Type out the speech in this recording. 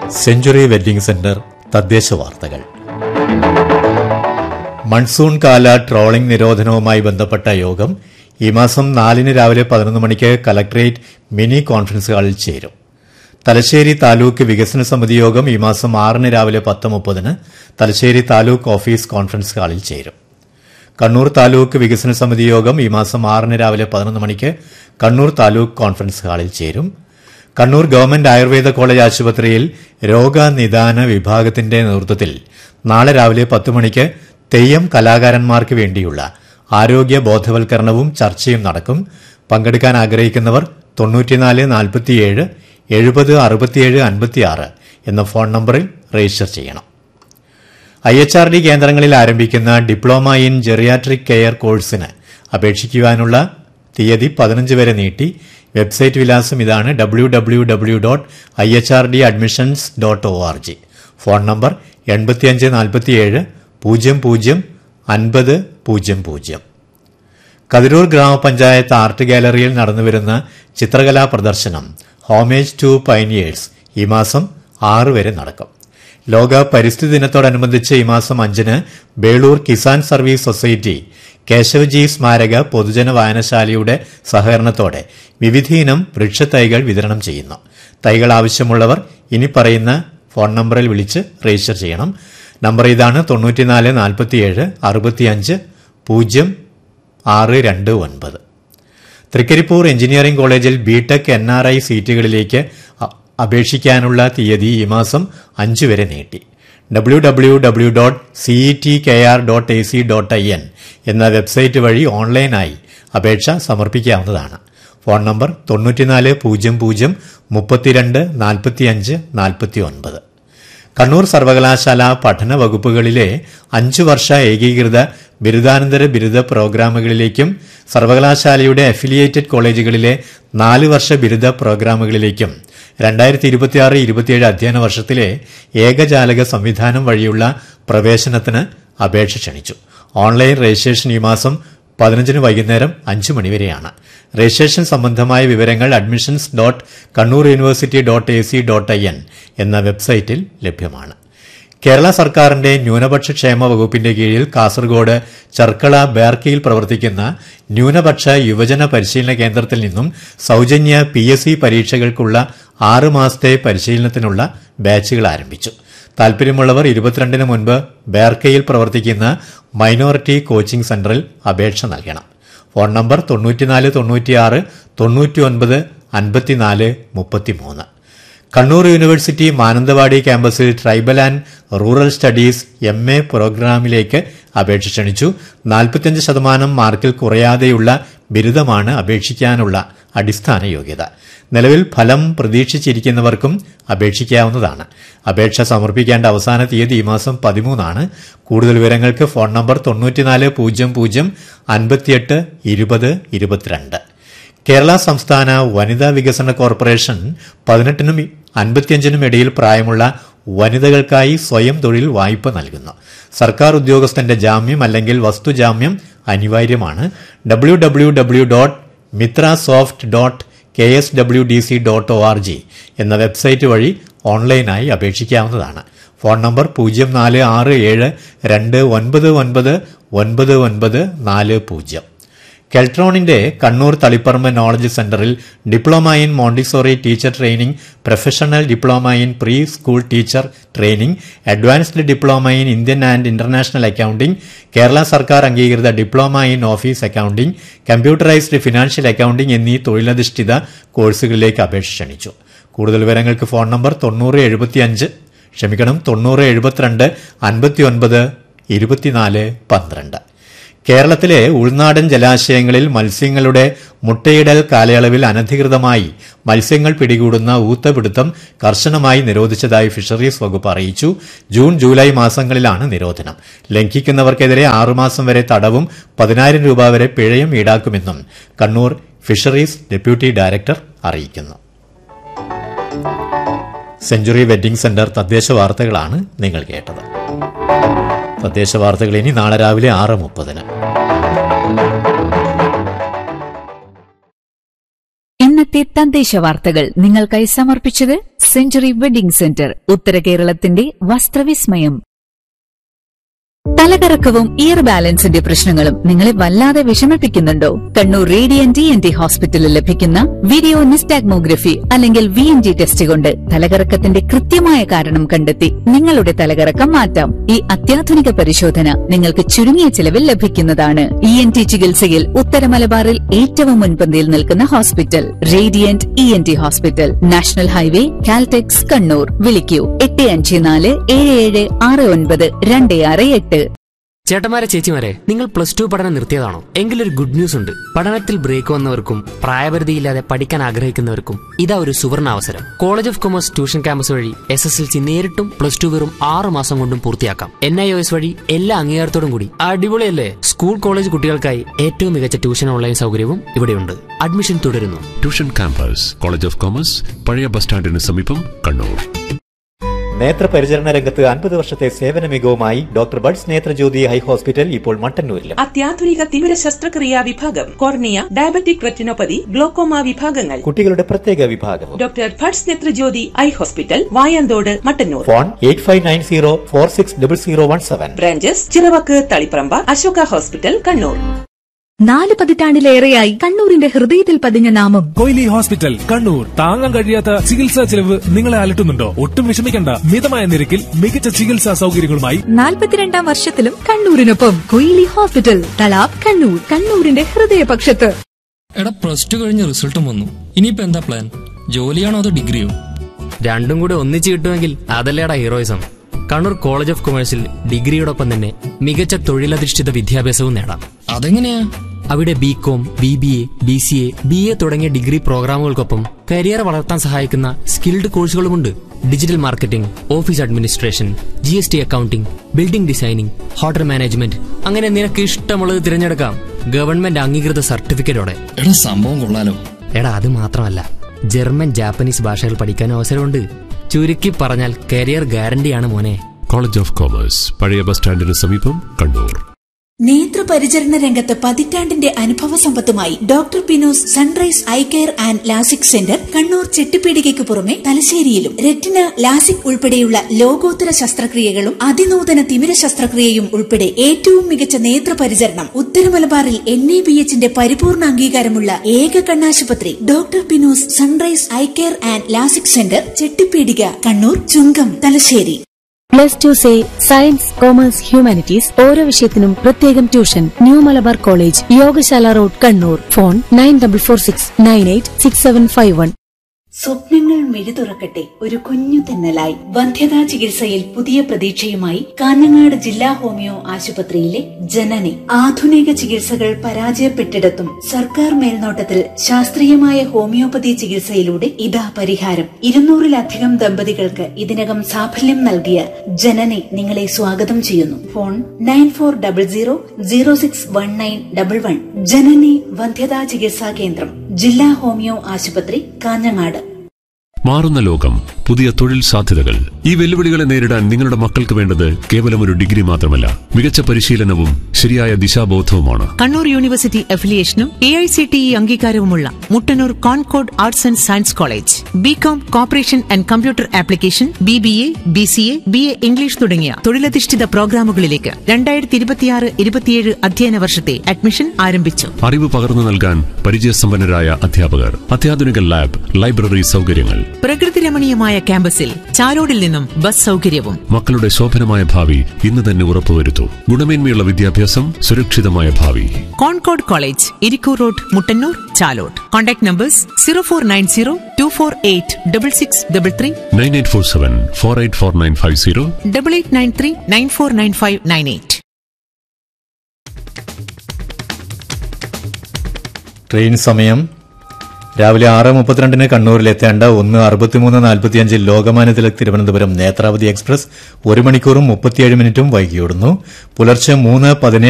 century wedding centre തദ്ദേശ വാർത്തകൾ monsoon കാല ട്രോളിംഗ് നിരോധനവുമായി ബന്ധപ്പെട്ട യോഗം ഈ മാസം നാലിന് രാവിലെ പതിനൊന്ന് മണിക്ക് കലക്ടറേറ്റ് മിനി കോൺഫറൻസ് ഹാളിൽ ചേരും തലശ്ശേരി താലൂക്ക് വികസന സമിതി യോഗം ഈ മാസം ആറിന് രാവിലെ പത്ത് മുപ്പതിന് തലശ്ശേരി താലൂക്ക് ഓഫീസ് കോൺഫറൻസ് ഹാളിൽ ചേരും കണ്ണൂർ താലൂക്ക് വികസന സമിതി യോഗം ഈ മാസം ആറിന് രാവിലെ പതിനൊന്ന് മണിക്ക് കണ്ണൂർ താലൂക്ക് കോൺഫറൻസ് ഹാളിൽ ചേരും കണ്ണൂർ ഗവൺമെന്റ് ആയുർവേദ കോളേജ് ആശുപത്രിയിൽ രോഗനിദാന വിഭാഗത്തിന്റെ നേതൃത്വത്തിൽ നാളെ രാവിലെ പത്ത് മണിക്ക് തെയ്യം കലാകാരന്മാർക്ക് വേണ്ടിയുള്ള ആരോഗ്യ ബോധവൽക്കരണവും ചർച്ചയും നടക്കും പങ്കെടുക്കാൻ ആഗ്രഹിക്കുന്നവർ തൊണ്ണൂറ്റിനാല് നാൽപ്പത്തിയേഴ് എഴുപത് അറുപത്തിയേഴ് അൻപത്തിയാറ് എന്ന ഫോൺ നമ്പറിൽ രജിസ്റ്റർ ചെയ്യണം ഐ എച്ച് ആർ ഡി കേന്ദ്രങ്ങളിൽ ആരംഭിക്കുന്ന ഡിപ്ലോമ ഇൻ ജെറിയാട്രിക് കെയർ കോഴ്സിന് അപേക്ഷിക്കുവാനുള്ള തീയതി പതിനഞ്ച് വരെ നീട്ടി വെബ്സൈറ്റ് വിലാസം ഇതാണ് W W W dot I H R D admissions dot O R G phone number എൺപത്തിയഞ്ച് നാൽപ്പത്തിയേഴ് പൂജ്യം പൂജ്യം അൻപത് പൂജ്യം പൂജ്യം കതിരൂർ ഗ്രാമപഞ്ചായത്ത് ആർട്ട് ഗാലറിയിൽ നടന്നുവരുന്ന ചിത്രകലാ പ്രദർശനം ഹോമേജ് ടു പൈനിയേഴ്സ് ഈ മാസം ആറ് വരെ നടക്കും ലോക പരിസ്ഥിതി ദിനത്തോടനുബന്ധിച്ച് ഈ മാസം അഞ്ചിന് ബേളൂർ കിസാൻ സർവീസ് സൊസൈറ്റി കേശവജി സ്മാരക പൊതുജന വായനശാലയുടെ സഹകരണത്തോടെ വിവിധയിനം വൃക്ഷത്തൈകൾ വിതരണം ചെയ്യുന്നു തൈകൾ ആവശ്യമുള്ളവർ ഇനി പറയുന്ന ഫോൺ നമ്പറിൽ വിളിച്ച് രജിസ്റ്റർ ചെയ്യണം നമ്പർ ഇതാണ് തൊണ്ണൂറ്റിനാല് നാൽപ്പത്തിയേഴ് അറുപത്തിയഞ്ച് പൂജ്യം ആറ് രണ്ട് ഒൻപത് തൃക്കരിപ്പൂർ എഞ്ചിനീയറിംഗ് കോളേജിൽ ബിടെക് എൻ ആർ ഐ സീറ്റുകളിലേക്ക് അ- അപേക്ഷിക്കാനുള്ള തീയതി ഈ മാസം അഞ്ച് വരെ നീട്ടി W W W dot CE T K R dot A C dot I N എന്ന വെബ്സൈറ്റ് വഴി ഓൺലൈനായി അപേക്ഷ സമർപ്പിക്കാവുന്നതാണ് ഫോൺ നമ്പർ തൊണ്ണൂറ്റിനാല് പൂജ്യം പൂജ്യം മുപ്പത്തിരണ്ട് നാൽപ്പത്തിയഞ്ച് നാൽപ്പത്തി ഒൻപത് കണ്ണൂർ സർവകലാശാല പഠന വകുപ്പുകളിലെ അഞ്ചു വർഷ ഏകീകൃത ബിരുദാനന്തര ബിരുദ പ്രോഗ്രാമുകളിലേക്കും സർവകലാശാലയുടെ അഫിലിയേറ്റഡ് കോളേജുകളിലെ നാല് വർഷ ബിരുദ പ്രോഗ്രാമുകളിലേക്കും രണ്ടായിരത്തി ഇരുപത്തിയാറ് ഇരുപത്തിയേഴ് അധ്യയന വർഷത്തിലെ ഏകജാലക സംവിധാനം വഴിയുള്ള പ്രവേശനത്തിന് അപേക്ഷ ക്ഷണിച്ചു ഓൺലൈൻ രജിസ്ട്രേഷൻ ഈ മാസം പതിനഞ്ചിന് വൈകുന്നേരം അഞ്ച് മണിവരെയാണ് രജിസ്ട്രേഷൻ സംബന്ധമായ വിവരങ്ങൾ admissions dot Kannur university dot A C dot I N എന്ന വെബ്സൈറ്റിൽ ലഭ്യമാണ് കേരള സർക്കാരിന്റെ ന്യൂനപക്ഷ ക്ഷേമ വകുപ്പിന്റെ കീഴിൽ കാസർഗോഡ് ചർക്കള ബേർക്കയിൽ പ്രവർത്തിക്കുന്ന ന്യൂനപക്ഷ യുവജന പരിശീലന കേന്ദ്രത്തിൽ നിന്നും സൌജന്യ പി എസ് സി പരീക്ഷകൾക്കുള്ള ആറ് മാസത്തെ പരിശീലനത്തിനുള്ള ബാച്ചുകൾ ആരംഭിച്ചു താൽപര്യമുള്ളവർ ഇരുപത്തിരണ്ടിന് മുൻപ് ബേർക്കയിൽ പ്രവർത്തിക്കുന്ന മൈനോറിറ്റി കോച്ചിംഗ് സെന്ററിൽ അപേക്ഷ നൽകണം ഫോൺ നമ്പർ തൊണ്ണൂറ്റിനാല് തൊണ്ണൂറ്റിയാറ് തൊണ്ണൂറ്റിയൊൻപത് അൻപത്തിനാല് മുപ്പത്തിമൂന്ന് കണ്ണൂർ യൂണിവേഴ്സിറ്റി മാനന്തവാടി ക്യാമ്പസിൽ tribal and rural studies M A പ്രോഗ്രാമിലേക്ക് അപേക്ഷ ക്ഷണിച്ചു നാൽപ്പത്തിയഞ്ച് ശതമാനം മാർക്കിൽ കുറയാതെയുള്ള ബിരുദമാണ് അപേക്ഷിക്കാനുള്ള അടിസ്ഥാന യോഗ്യത നിലവിൽ ഫലം പ്രതീക്ഷിച്ചിരിക്കുന്നവർക്കും അപേക്ഷിക്കാവുന്നതാണ് അപേക്ഷ സമർപ്പിക്കേണ്ട അവസാന തീയതി ഈ മാസം പതിമൂന്നാണ് കൂടുതൽ വിവരങ്ങൾക്ക് ഫോൺ നമ്പർ തൊണ്ണൂറ്റിനാല് പൂജ്യം പൂജ്യം അൻപത്തിയെട്ട് ഇരുപത് ഇരുപത്തിരണ്ട് കേരള സംസ്ഥാന വനിതാ വികസന കോർപ്പറേഷൻ പതിനെട്ടിനും അൻപത്തിയഞ്ചിനും ഇടയിൽ പ്രായമുള്ള വനിതകൾക്കായി സ്വയം തൊഴിൽ വായ്പ നൽകുന്നു സർക്കാർ ഉദ്യോഗസ്ഥന്റെ ജാമ്യം അല്ലെങ്കിൽ വസ്തുജാമ്യം അനിവാര്യമാണ് W W W dot Mithra soft dot K S W D C dot O R G എന്ന വെബ്സൈറ്റ് വഴി ഓൺലൈനായി അപേക്ഷിക്കാവുന്നതാണ് ഫോൺ നമ്പർ പൂജ്യം നാല് ആറ് ഏഴ് രണ്ട് ഒൻപത് ഒൻപത് ഒൻപത് ഒൻപത് നാല് പൂജ്യം കെൽട്രോണിന്റെ കണ്ണൂർ തളിപ്പറമ്പ് നോളജ് സെന്ററിൽ diploma in Montessori teacher training professional diploma in pre school teacher training advanced diploma in Indian and international accounting Kerala സർക്കാർ അംഗീകൃത diploma in office accounting computerised financial accounting എന്നീ തൊഴിലധിഷ്ഠിത കോഴ്സുകളിലേക്ക് അപേക്ഷ ക്ഷണിച്ചു കൂടുതൽ വിവരങ്ങൾക്ക് ഫോൺ നമ്പർ തൊണ്ണൂറ് എഴുപത്തിയഞ്ച് ക്ഷമിക്കണം തൊണ്ണൂറ് എഴുപത്തിരണ്ട് അൻപത്തിയൊൻപത് ഇരുപത്തിനാല് പന്ത്രണ്ട് കേരളത്തിലെ ഉൾനാടൻ ജലാശയങ്ങളിൽ മത്സ്യങ്ങളുടെ മുട്ടയിടൽ കാലയളവിൽ അനധികൃതമായി മത്സ്യങ്ങൾ പിടികൂടുന്ന ഊത്തപിടുത്തം കർശനമായി നിരോധിച്ചതായി ഫിഷറീസ് വകുപ്പ് അറിയിച്ചു ജൂൺ ജൂലൈ മാസങ്ങളിലാണ് നിരോധനം ലംഘിക്കുന്നവർക്കെതിരെ ആറുമാസം വരെ തടവും പതിനായിരം രൂപ വരെ പിഴയും ഈടാക്കുമെന്നും കണ്ണൂർ ഫിഷറീസ് ഡെപ്യൂട്ടി ഡയറക്ടർ അറിയിക്കുന്നു സെഞ്ചുറി വെഡ്ഡിംഗ് സെന്റർ തദ്ദേശ വാർത്തകളാണ് നിങ്ങൾ കേട്ടത് തദ്ദേശ വാർത്തകൾ ഇനി നാളെ രാവിലെ ആറ് മുപ്പതിന് ഇന്നത്തെ തദ്ദേശ വാർത്തകൾ നിങ്ങൾക്കായി സമർപ്പിച്ചത് സെഞ്ചുറി വെഡിംഗ് സെന്റർ ഉത്തര കേരളത്തിന്റെ വസ്ത്രവിസ്മയം തലകറക്കവും ഇയർ ബാലൻസിന്റെ പ്രശ്നങ്ങളും നിങ്ങളെ വല്ലാതെ വിഷമിപ്പിക്കുന്നുണ്ടോ കണ്ണൂർ റേഡിയന്റ് എൻ ടി ഹോസ്പിറ്റലിൽ ലഭിക്കുന്ന വീഡിയോ നിസ്റ്റാഗ്മോഗ്രഫി അല്ലെങ്കിൽ വി എൻ ജി ടെസ്റ്റ് കൊണ്ട് തലകറക്കത്തിന്റെ കൃത്യമായ കാരണം കണ്ടെത്തി നിങ്ങളുടെ തലകറക്കം മാറ്റാം ഈ അത്യാധുനിക പരിശോധന നിങ്ങൾക്ക് ചുരുങ്ങിയ ചിലവിൽ ലഭിക്കുന്നതാണ് ഇ എൻ ടി ചികിത്സയിൽ ഉത്തര മലബാറിൽ ഏറ്റവും മുൻപന്തിയിൽ നിൽക്കുന്ന hospital radiant E N T hospital national highway Caltex Kannur വിളിക്കൂ എട്ട് അഞ്ച് നാല് ഏഴ് ഏഴ് ആറ് ഒൻപത് രണ്ട് ആറ് എട്ട് ചേട്ടന്മാരെ ചേച്ചിമാരെ നിങ്ങൾ പ്ലസ് ടു പഠനം നിർത്തിയതാണോ എങ്കിലൊരു ഗുഡ് ന്യൂസ് ഉണ്ട് പഠനത്തിൽ ബ്രേക്ക് വന്നവർക്കും പ്രായപരിധിയില്ലാതെ പഠിക്കാൻ ആഗ്രഹിക്കുന്നവർക്കും ഇതാ ഒരു സുവർണ അവസരം college of commerce tuition campus വഴി എസ് എസ് എൽ സി നേരിട്ടും പ്ലസ് ടു വെറും ആറ് മാസം കൊണ്ടും പൂർത്തിയാക്കാം എൻ ഐ ഒ എസ് വഴി എല്ലാ അംഗീകാരത്തോടും കൂടി അടിപൊളിയല്ലേ സ്കൂൾ കോളേജ് കുട്ടികൾക്കായി ഏറ്റവും മികച്ച ട്യൂഷൻ ഓൺലൈൻ സൗകര്യവും ഇവിടെയുണ്ട് അഡ്മിഷൻ തുടരുന്നു tuition campus college of commerce പഴയ ബസ് സ്റ്റാൻഡിന് സമീപം കണ്ണൂർ നേത്രപരിചരണ രംഗത്ത് അൻപത് വർഷത്തെ സേവന മികവുമായി doctor Bhat's Nethrajyothi eye hospital ഇപ്പോൾ മട്ടന്നൂരിലും അത്യാധുനിക തീവ്ര ശസ്ത്രക്രിയാ വിഭാഗം കോർണിയ ഡയബറ്റിക് റെറ്റിനോപ്പതി ഗ്ലോക്കോമ വിഭാഗങ്ങൾ കുട്ടികളുടെ പ്രത്യേക വിഭാഗവും doctor Bhat's Nethrajyothi eye hospital Vayanthode Mattannur phone eight five nine zero four six double zero one seven branches Chiravakku Taliparamba Ashoka hospital Kannur നാല് പതിറ്റാണ്ടിലേറെയായി കണ്ണൂരിന്റെ ഹൃദയത്തിൽ പതിഞ്ഞ നാമം കൊയിലി ഹോസ്പിറ്റൽ കണ്ണൂർ താങ്ങാൻ കഴിയാത്ത ചികിത്സാ ചെലവ് നിങ്ങളെ അലട്ടുന്നുണ്ടോ ഒട്ടും വിഷമിക്കണ്ട മിതമായ നിരക്കിൽ മികച്ച ചികിത്സാ സൗകര്യങ്ങളുമായി നാൽപ്പത്തിരണ്ടാം വർഷത്തിലും കണ്ണൂരിനൊപ്പം കൊയിലി ഹോസ്പിറ്റൽ തളാബ് കണ്ണൂർ കണ്ണൂരിന്റെ ഹൃദയപക്ഷത്ത് എടാ പ്ലസ് ടു കഴിഞ്ഞ റിസൾട്ടും വന്നു ഇനിയിപ്പോ എന്താ പ്ലാൻ ജോലിയാണോ അതോ ഡിഗ്രിയോ രണ്ടും കൂടെ ഒന്നിച്ച് കിട്ടുമെങ്കിൽ അതല്ലേടാ ഹീറോയിസം കണ്ണൂർ കോളേജ് ഓഫ് കൊമേഴ്സിൽ ഡിഗ്രിയോടൊപ്പം തന്നെ മികച്ച തൊഴിലധിഷ്ഠിത വിദ്യാഭ്യാസവും നേടാം അതെങ്ങനെയാ അവിടെ B com B B A B C A B A തുടങ്ങിയ ഡിഗ്രി പ്രോഗ്രാമുകൾക്കൊപ്പം കരിയർ വളർത്താൻ സഹായിക്കുന്ന സ്കിൽഡ് കോഴ്സുകളുമുണ്ട് digital marketing office administration G S T accounting building designing hotel management അങ്ങനെ നിനക്ക് ഇഷ്ടമുള്ളത് തിരഞ്ഞെടുക്കാം ഗവൺമെന്റ് അംഗീകൃത സർട്ടിഫിക്കറ്റോടെ എടാ സംഭവം കൊള്ളാലോ എടാ അത് മാത്രമല്ല ജർമ്മൻ ജാപ്പനീസ് ഭാഷകൾ പഠിക്കാൻ അവസരമുണ്ട് ചുരുക്കി പറഞ്ഞാൽ കരിയർ ഗ്യാരണ്ടിയാണ് മോനെ കോളേജ് ഓഫ് കോമേഴ്സ് പഴയ ബസ് സ്റ്റാൻഡിന് സമീപം കണ്ണൂർ നേത്രപരിചരണ രംഗത്ത് പതിറ്റാണ്ടിന്റെ അനുഭവ സമ്പത്തുമായി doctor Pinos sunrise eye care and LASIK centre Kannur ചെട്ടിപ്പീടികയ്ക്ക് പുറമെ തലശ്ശേരിയിലും റെറ്റിന ലാസിക് ഉൾപ്പെടെയുള്ള ലോകോത്തര ശസ്ത്രക്രിയകളും അതിനൂതന തിമിര ശസ്ത്രക്രിയയും ഉൾപ്പെടെ ഏറ്റവും മികച്ച നേത്രപരിചരണം ഉത്തരമലബാറിൽ എൻ എ ബി എച്ചിന്റെ പരിപൂർണ അംഗീകാരമുള്ള ഏക കണ്ണാശുപത്രി doctor Pinos sunrise eye care and LASIK centre Chettipeedika Kannur Chungam Thalassery plus two സെ സയൻസ് കോമേഴ്സ് ഹ്യൂമാനിറ്റീസ് ഓരോ വിഷയത്തിനും പ്രത്യേകം tuition new Malabar college Yogashala road Kannur phone nine double four six nine eight six seven five one സ്വപ്നങ്ങൾ മിഴി തുറക്കട്ടെ ഒരു കുഞ്ഞു തെന്നലായി വന്ധ്യതാ ചികിത്സയിൽ പുതിയ പ്രതീക്ഷയുമായി കാഞ്ഞങ്ങാട് ജില്ലാ ഹോമിയോ ആശുപത്രിയിലെ ജനനി ആധുനിക ചികിത്സകൾ പരാജയപ്പെട്ടിടത്തും സർക്കാർ മേൽനോട്ടത്തിൽ ശാസ്ത്രീയമായ ഹോമിയോപ്പതി ചികിത്സയിലൂടെ ഇതാ പരിഹാരം ഇരുന്നൂറിലധികം ദമ്പതികൾക്ക് ഇതിനകം സാഫല്യം നൽകിയ ജനനി നിങ്ങളെ സ്വാഗതം ചെയ്യുന്നു phone nine four double zero zero six one nine double one Janani വന്ധ്യതാ ചികിത്സാ കേന്ദ്രം ജില്ലാ ഹോമിയോ ആശുപത്രി കാഞ്ഞങ്ങാട് മാറുന്ന ലോകം പുതിയ തൊഴിൽ സാധ്യതകൾ ഈ വെല്ലുവിളികളെ നേരിടാൻ നിങ്ങളുടെ മക്കൾക്ക് വേണ്ടത് കേവലം ഒരു ഡിഗ്രി മാത്രമല്ല മികച്ച പരിശീലനവും ശരിയായ ദിശാബോധവുമാണ് കണ്ണൂർ യൂണിവേഴ്സിറ്റി അഫിലിയേഷനും A I C T E അംഗീകാരവുമുള്ള Mattannur Concord arts and science college B com cooperation and computer application B B A B C A B A English തുടങ്ങിയ തൊഴിലധിഷ്ഠിത പ്രോഗ്രാമുകളിലേക്ക് രണ്ടായിരത്തി ഇരുപത്തിയാറ് ഇരുപത്തിയേഴ് അധ്യയന വർഷത്തെ അഡ്മിഷൻ ആരംഭിച്ചു അറിവ് പകർന്നു നൽകാൻ പരിചയസമ്പന്നരായ അധ്യാപകർ അത്യാധുനിക ലാബ് ലൈബ്രറി സൗകര്യങ്ങൾ പ്രകൃതി രമണീയമായ ക്യാമ്പസിൽ ചാലോടിൽ നിന്നും ബസ് സൗകര്യവും മക്കളുടെ ശോഭനമായ ഭാവി ഇന്ന് തന്നെ ഉറപ്പുവരുത്തൂ ഗുണമേന്മയുള്ള വിദ്യാഭ്യാസം സുരക്ഷിതമായ ഭാവി Concord college Irikkur road Mattannur Chalode contact numbers zero four nine zero two four eight double six double three nine eight four seven four eight four nine five zero double eight nine three nine four nine five nine eight train സമയം രാവിലെ ആറ് മുപ്പത്തിരണ്ടിന് കണ്ണൂരിലെത്തേണ്ട ഒന്ന് അറുപത്തിമൂന്ന് നാൽപ്പത്തിയഞ്ചിൽ Lokmanya Tilak Thiruvananthapuram Netravati express ഒരു മണിക്കൂറും മുപ്പത്തിയേഴ് മിനിറ്റും വൈകിയോടുന്നു പുലർച്ചെ മൂന്ന് പതിനേഴ്